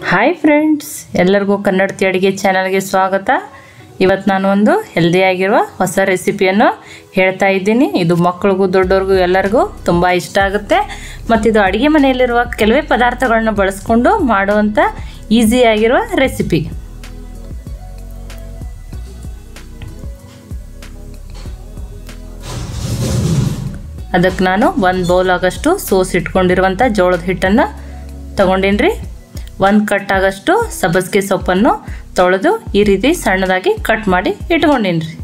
hi friends ಎಲ್ಲರಿಗೂ ಕನ್ನಡತಿ ಅಡುಗೆ ಚಾನಲ್ಗೆ ಸ್ವಾಗತ ಇವತ್ತು ನಾನು ಒಂದು ಹೆಲ್ದಿಯಾಗಿರುವ ಹೊಸ ರೆಸಿಪಿಯನ್ನು ಹೇಳ್ತಾ ಇದ್ದೀನಿ ಇದು ಮಕ್ಕಳಿಗೂ ದೊಡ್ಡವ್ರಿಗೂ ಎಲ್ಲರಿಗೂ ತುಂಬ ಇಷ್ಟ ಆಗುತ್ತೆ ಮತ್ತು ಇದು ಅಡುಗೆ ಮನೆಯಲ್ಲಿರುವ ಕೆಲವೇ ಪದಾರ್ಥಗಳನ್ನ ಬಳಸ್ಕೊಂಡು ಮಾಡುವಂಥ ಈಸಿಯಾಗಿರುವ ರೆಸಿಪಿ ಅದಕ್ಕೆ ನಾನು ಒಂದು ಬೌಲ್ ಆಗಷ್ಟು ಸೋಸ್ ಇಟ್ಕೊಂಡಿರುವಂಥ ಜೋಳದ ಹಿಟ್ಟನ್ನು ತಗೊಂಡೀನಿ ರೀ ಒಂದು ಕಟ್ ಆಗಷ್ಟು ಸಬ್ಬಸಿಗೆ ಸೊಪ್ಪನ್ನು ತೊಳೆದು ಈ ರೀತಿ ಸಣ್ಣದಾಗಿ ಕಟ್ ಮಾಡಿ ಇಟ್ಕೊಂಡೀನಿ ರೀ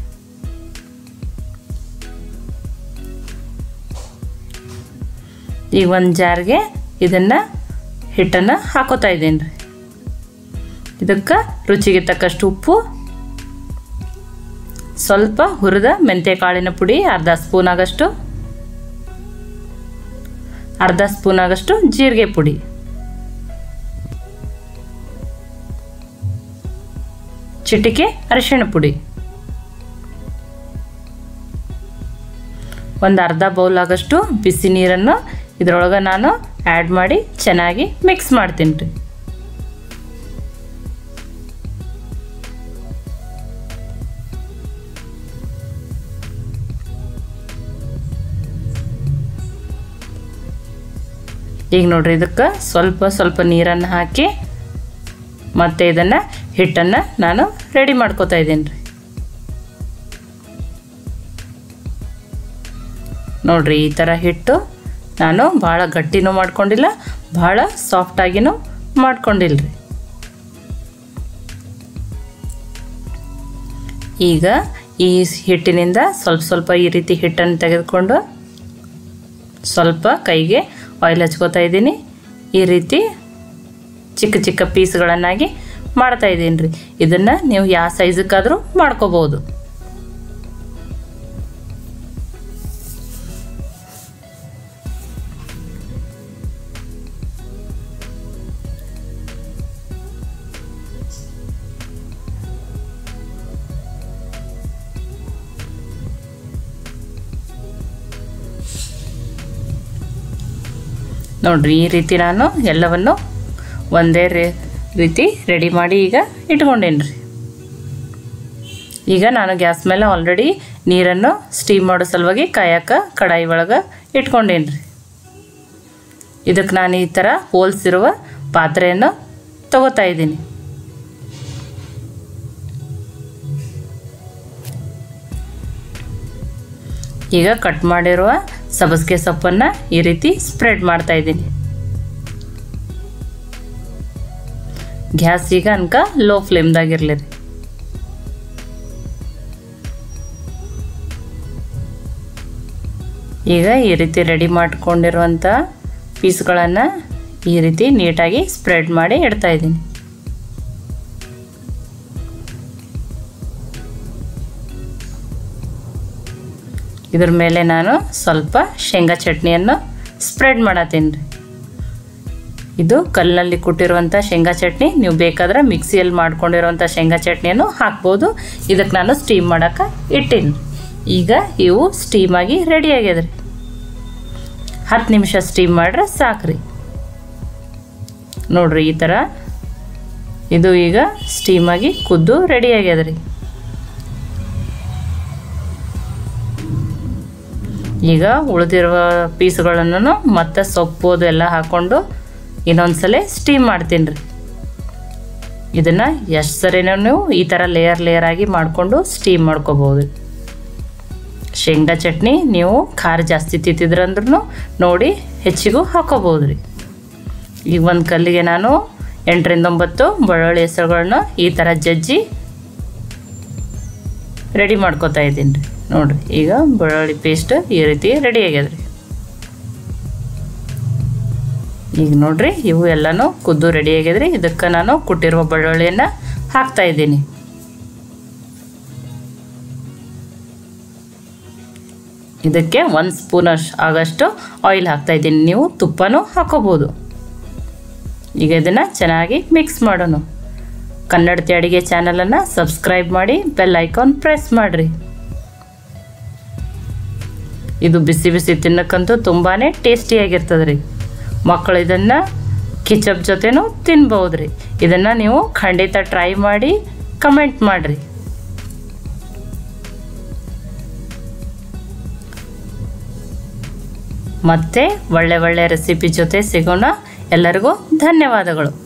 ಈಗ ಒಂದು ಜಾರ್ಗೆ ಇದನ್ನು ಹಿಟ್ಟನ್ನು ಹಾಕೋತಾ ಇದ್ದೀನಿ ರೀ ಇದಕ್ಕೆ ರುಚಿಗೆ ತಕ್ಕಷ್ಟು ಉಪ್ಪು ಸ್ವಲ್ಪ ಹುರಿದ ಮೆಂತ್ಯ ಕಾಳಿನ ಪುಡಿ ಅರ್ಧ ಸ್ಪೂನ್ ಆಗಷ್ಟು ಅರ್ಧ ಸ್ಪೂನ್ ಆಗಷ್ಟು ಜೀರಿಗೆ ಪುಡಿ ಚಿಟಿಕೆ ಅರಿಶಿಣ ಪುಡಿ ಒಂದು ಅರ್ಧ ಬೌಲ್ ಆಗಷ್ಟು ಬಿಸಿ ನೀರನ್ನು ಇದರೊಳಗೆ ನಾನು ಆ್ಯಡ್ ಮಾಡಿ ಚೆನ್ನಾಗಿ ಮಿಕ್ಸ್ ಮಾಡ್ತೀನಿ ರೀ ಈಗ ನೋಡ್ರಿ ಇದಕ್ಕೆ ಸ್ವಲ್ಪ ಸ್ವಲ್ಪ ನೀರನ್ನು ಹಾಕಿ ಮತ್ತು ಇದನ್ನು ಹಿಟ್ಟನ್ನು ನಾನು ರೆಡಿ ಮಾಡ್ಕೋತಾ ಇದ್ದೀನಿ ರೀ ನೋಡ್ರಿ ಈ ಥರ ಹಿಟ್ಟು ನಾನು ಭಾಳ ಗಟ್ಟಿನೂ ಮಾಡ್ಕೊಂಡಿಲ್ಲ ಭಾಳ ಸಾಫ್ಟಾಗಿನೂ ಮಾಡ್ಕೊಂಡಿಲ್ಲ ರೀ ಈಗ ಈ ಹಿಟ್ಟಿನಿಂದ ಸ್ವಲ್ಪ ಸ್ವಲ್ಪ ಈ ರೀತಿ ಹಿಟ್ಟನ್ನು ತೆಗೆದುಕೊಂಡು ಸ್ವಲ್ಪ ಕೈಗೆ ಆಯಿಲ್ ಹಚ್ಕೋತಾ ಇದ್ದೀನಿ ಈ ರೀತಿ ಚಿಕ್ಕ ಚಿಕ್ಕ ಪೀಸ್ಗಳನ್ನಾಗಿ ಮಾಡ್ತಾ ಇದ್ದೀನಿ ರೀ ಇದನ್ನು ನೀವು ಯಾವ ಸೈಜಕ್ಕಾದರೂ ಮಾಡ್ಕೋಬೋದು ನೋಡ್ರಿ ಈ ರೀತಿ ನಾನು ಎಲ್ಲವನ್ನು ಒಂದೇ ರೇ ರೀತಿ ರೆಡಿ ಮಾಡಿ ಈಗ ಇಟ್ಕೊಂಡೇನಿ ರೀ ಈಗ ನಾನು ಗ್ಯಾಸ್ ಮೇಲೆ ಆಲ್ರೆಡಿ ನೀರನ್ನು ಸ್ಟೀಮ್ ಮಾಡೋ ಸಲುವಾಗಿ ಕಾಯಕ್ಕೆ ಕಡಾಯಿ ಒಳಗೆ ಇಟ್ಕೊಂಡೇನಿ ರೀ ಇದಕ್ಕೆ ನಾನು ಈ ಥರ ಹೋಲ್ಸಿರುವ ಪಾತ್ರೆಯನ್ನು ತಗೋತಾ ಇದ್ದೀನಿ ಈಗ ಕಟ್ ಮಾಡಿರುವ ಸಬ್ಬಸಿಗೆ ಸೊಪ್ಪನ್ನು ಈ ರೀತಿ ಸ್ಪ್ರೆಡ್ ಮಾಡ್ತಾ ಇದ್ದೀನಿ ಗ್ಯಾಸ್ ಈಗ ಅನ್ಕ ಲೋ ಫ್ಲೇಮ್ದಾಗಿರಲಿ ರೀ ಈಗ ಈ ರೀತಿ ರೆಡಿ ಮಾಡ್ಕೊಂಡಿರುವಂಥ ಪೀಸ್ಗಳನ್ನು ಈ ರೀತಿ ನೀಟಾಗಿ ಸ್ಪ್ರೆಡ್ ಮಾಡಿ ಇಡ್ತಾ ಇದ್ದೀನಿ ಇದ್ರ ಮೇಲೆ ನಾನು ಸ್ವಲ್ಪ ಶೇಂಗಾ ಚಟ್ನಿಯನ್ನು ಸ್ಪ್ರೆಡ್ ಮಾಡತ್ತೀನಿ ರೀ ಇದು ಕಲ್ಲಿನಲ್ಲಿ ಕುಟ್ಟಿರುವಂಥ ಶೇಂಗಾ ಚಟ್ನಿ ನೀವು ಬೇಕಾದ್ರೆ ಮಿಕ್ಸಿಯಲ್ಲಿ ಮಾಡ್ಕೊಂಡಿರುವಂಥ ಶೇಂಗಾ ಚಟ್ನಿಯನ್ನು ಹಾಕ್ಬೋದು ಇದಕ್ಕೆ ನಾನು ಸ್ಟೀಮ್ ಮಾಡೋಕೆ ಇಟ್ಟೀನಿ ಈಗ ಇವು ಸ್ಟೀಮಾಗಿ ರೆಡಿ ಆಗ್ಯದ್ರಿ ಹತ್ತು ನಿಮಿಷ ಸ್ಟೀಮ್ ಮಾಡ್ರೆ ಸಾಕ್ರಿ ನೋಡ್ರಿ ಈ ಥರ ಇದು ಈಗ ಸ್ಟೀಮಾಗಿ ಕುದ್ದು ರೆಡಿ ಆಗ್ಯದ್ರಿ ಈಗ ಉಳಿದಿರುವ ಪೀಸ್ಗಳನ್ನು ಮತ್ತೆ ಸೊಪ್ಪು ಅದೆಲ್ಲ ಹಾಕ್ಕೊಂಡು ಇನ್ನೊಂದ್ಸಲ ಸ್ಟೀಮ್ ಮಾಡ್ತೀನಿ ರೀ ಇದನ್ನು ಎಷ್ಟು ಸರಿನೂ ನೀವು ಈ ಥರ ಲೇಯರ್ ಲೇಯರ್ ಆಗಿ ಮಾಡಿಕೊಂಡು ಸ್ಟೀಮ್ ಮಾಡ್ಕೋಬೋದು ಶೇಂಗಾ ಚಟ್ನಿ ನೀವು ಖಾರ ಜಾಸ್ತಿ ತಿಂತಿದ್ರಂದ್ರೂ ನೋಡಿ ಹೆಚ್ಚಿಗೂ ಹಾಕೋಬೋದು ರೀ ಈಗ ಒಂದು ಕಲ್ಲಿಗೆ ನಾನು ಎಂಟರಿಂದ ಒಂಬತ್ತು ಬೆಳ್ಳುಳ್ಳಿ ಹೆಸರುಗಳನ್ನ ಈ ಥರ ಜಜ್ಜಿ ರೆಡಿ ಮಾಡ್ಕೋತಾ ಇದ್ದೀನಿ ರೀ ನೋಡಿರಿ ಈಗ ಬೆಳ್ಳುಳ್ಳಿ ಪೇಸ್ಟ್ ಈ ರೀತಿ ರೆಡಿ ಆಗ್ಯದ ರೀ ಈಗ ನೋಡ್ರಿ ಇವು ಎಲ್ಲನೂ ಕುದ್ದು ರೆಡಿ ಆಗ್ಯದ್ರಿ ಇದಕ್ಕೆ ನಾನು ಕುಟ್ಟಿರುವ ಬೆಳ್ಳುಳ್ಳಿಯನ್ನು ಹಾಕ್ತಾ ಇದ್ದೀನಿ ಇದಕ್ಕೆ ಒಂದು ಸ್ಪೂನ್ ಆಗಷ್ಟು ಆಯಿಲ್ ಹಾಕ್ತಾ ಇದ್ದೀನಿ ನೀವು ತುಪ್ಪನೂ ಹಾಕೋಬೋದು ಈಗ ಇದನ್ನು ಚೆನ್ನಾಗಿ ಮಿಕ್ಸ್ ಮಾಡೋಣ ಕನ್ನಡತಿ ಅಡುಗೆ ಚಾನಲನ್ನು ಸಬ್ಸ್ಕ್ರೈಬ್ ಮಾಡಿ ಬೆಲ್ ಐಕಾನ್ ಪ್ರೆಸ್ ಮಾಡಿರಿ ಇದು ಬಿಸಿ ಬಿಸಿ ತಿನ್ನಕ್ಕಂತೂ ತುಂಬಾ ಟೇಸ್ಟಿಯಾಗಿರ್ತದೆ ರೀ ಮಕ್ಕಳು ಇದನ್ನು ಕಿಚಪ್ ಜೊತೆನೂ ತಿನ್ಬೋದು ರೀ ಇದನ್ನು ನೀವು ಖಂಡಿತ ಟ್ರೈ ಮಾಡಿ ಕಮೆಂಟ್ ಮಾಡಿರಿ ಮತ್ತೆ ಒಳ್ಳೆ ಒಳ್ಳೆ ರೆಸಿಪಿ ಜೊತೆ ಸಿಗೋಣ ಎಲ್ಲರಿಗೂ ಧನ್ಯವಾದಗಳು